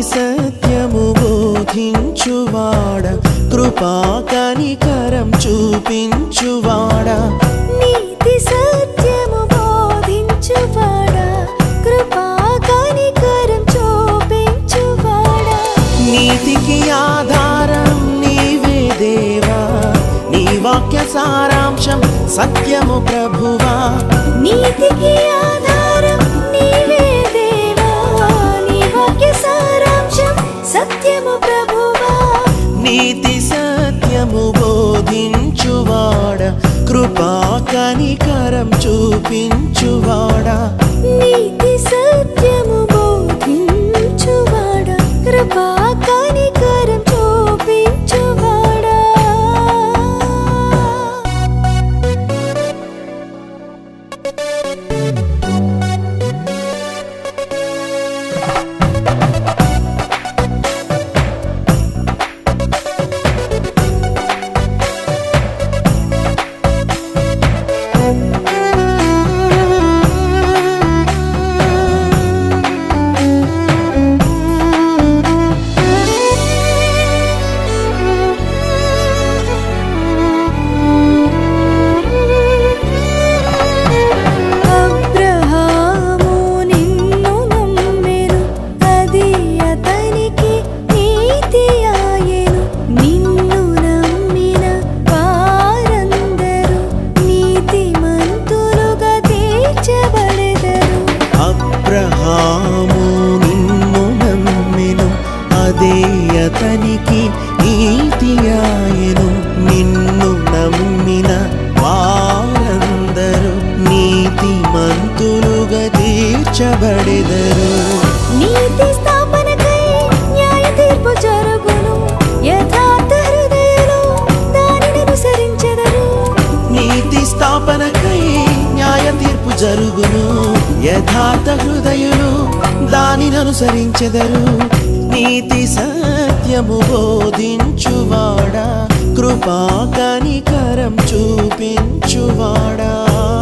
సత్యము బోధించువాడ కృపా కనికరం చూపించువాడా నీతి సత్యము బోధించువాడా కృపా కనికరం చూపించువాడా నీతికి ఆధారం నీవే దేవా నీ వాక్య సారాంశం సత్యము ప్రభువా నీతికి ఆధారం నీవే దేవా నీ వాక్య సారాంశం సత్యము ప్రభువా నీతి సత్యము బోధించువాడ కృపా కనికరం చూపించువాడా నీతి సత్యము బోధించువాడా కృపా కనికరం చూపించువాడా అబ్రహాము నిన్ను నమ్మెను అది అతనికి నీతి ఆయెను నిన్ను నమ్మిన వారందరూ నీతిమంతులుగా తీర్చబడెదరు అబ్రహాము నిన్ను నమ్మెను అదే అతనికి నీతి ఆయను నిన్ను నమ్మిన వారందరూ నీతి మంతులుగా తీర్చబడెదరు నీతి స్థాపనకై న్యాయ తీర్పు జరుగును యథార్థ హృదయులు దానిని అనుసరించెదరు నీతి స్థాపనకై న్యాయ తీర్పు జరుగును యథార్థ హృదయులు దానిని అనుసరించెదరు నీతి సత్యము బోధించువాడా కృపా కనికరం చూపించువాడా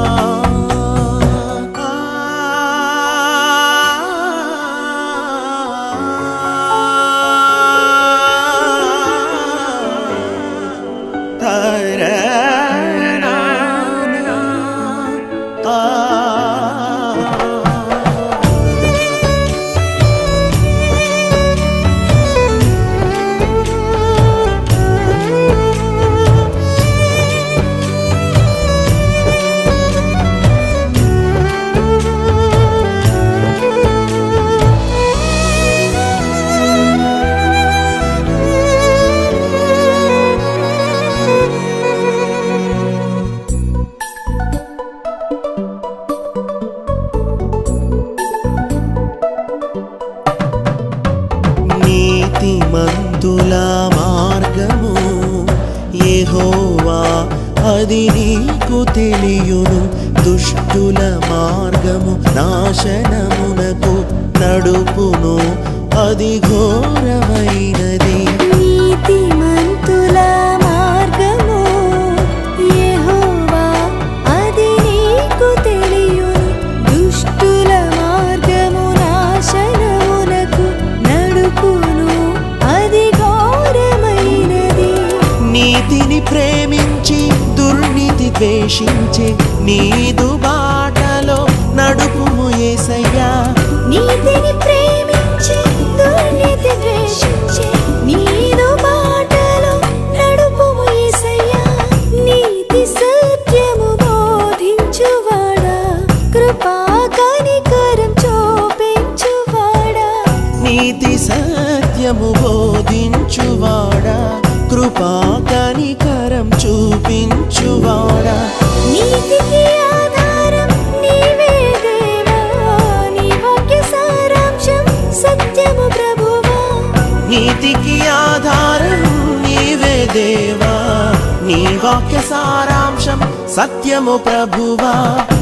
నీతి మంతుల మార్గము యెహోవా అది నీకు తెలియును దుష్టుల మార్గము నాశనమునకు నడుపును అది ఘోరమైనది నీతిమంతుల మార్గము యెహోవా అది నీకు తెలియును దుష్టుల మార్గము నాశనమునకు నడుపును అది ఘోరమైనది నీతిని ప్రేమించి దుర్నీతి ద్వేషించే నీదు బాటలో నడుపుము ఏసయ్యా నీతిని ప్రేమించి దుర్నీతి ద్వేషించి నీదు బాటలో నడుపుము యేసయ్యా నీతి సత్యము బోధించువాడా కృపా కనికరం చూపించువాడా నీతి సత్యము బోధించువాడా కృపా కనికరం చూపించువాడా నీతికి ఆధారం నీవే దేవా నీ వాక్య సారాంశం సత్యము ప్రభువా నీతికి ఆధారం నీవే దేవా నీ వాక్య సారాంశం సత్యము ప్రభువా